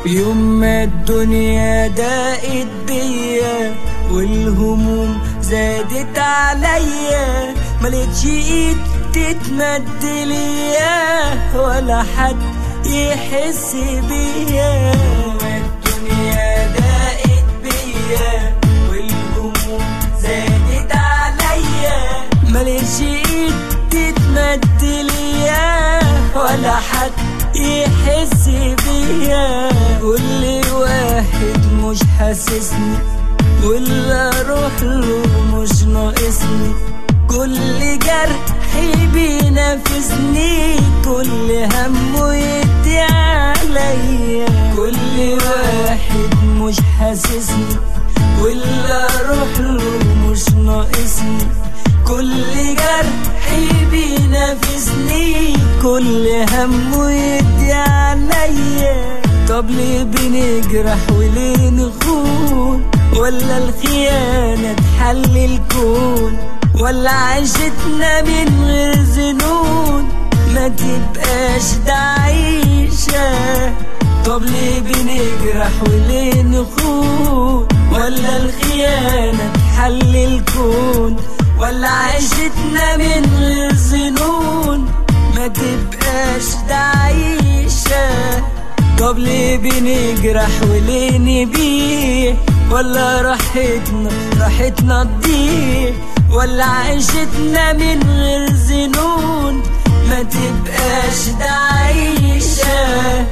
يوم ما الدنيا ضاقت بيا والهموم زادت عليا ملقتش ايد تتمد ليا ولا حد يحس بيا الدنيا ضاقت بيا والهموم زادت عليا ملقتش ايد تتمد ليا ولا حد يحس بيا كل واحد مش حاسسني واللي اروح له مش ناقصني كل جرح بينافسني كل همه يدي عليا كل واحد مش حاسسني واللي اروح له مش ناقصني كل جرح بينافسني كل همه يدي عليا طب ليه بنجرح وليه نخون ولا الخيانة تحل الكون ولا عيشتنا من غير ذنون ما تبقاش ده عيشة طب ليه بنجرح وليه نخون ولا الخيانة تحل الكون ولا عيشتنا من غير ذنون ما تبقاش ده عيشة طب ليه بنجرح وليه نبيع ولا راحتنا راحتنا تضيع ولا عيشتنا من غير ذنون ما تبقاش ده عيشه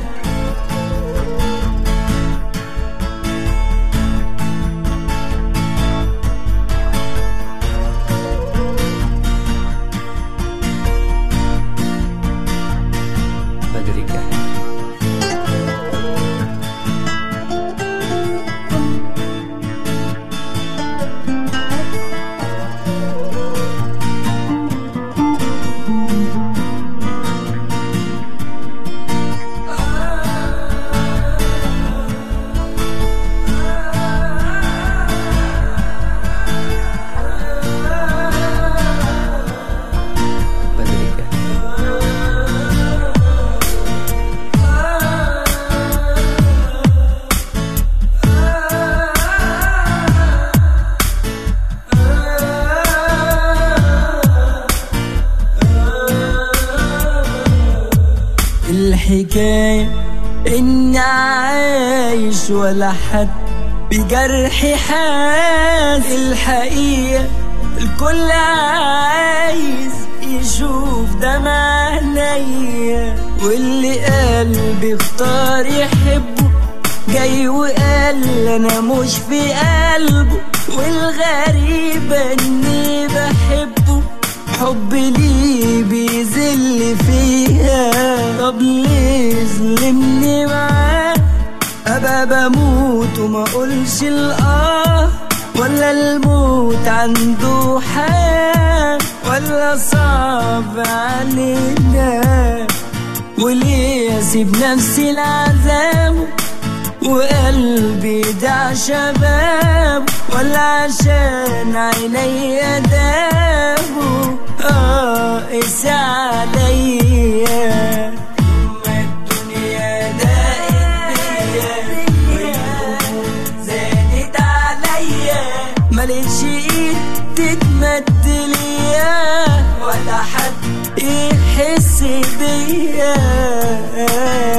بدري كحل بدري كحل الحكاية إني عايش ولا حد بجرحي حاس الحقيقة الكل عايز يشوف دمع عينيا واللي قلبي اختار يحبه جاي وقال انا مش في قلبه والغريب اني بحبه حب ليه بيذل فيها طب ليه ظلمني معاه ابقى بموت وما اقولش الاه ولا الموت عنده حال ولا صعب علينا وليه اسيب نفسي العذاب وقلبي ده شباب ولا عشان عيني دابوا اه قس عليا ما الدنيا ضاقت بيا والهموم زادت عليا ملقتش ايد تتمد ليا ولا حد يحس بيا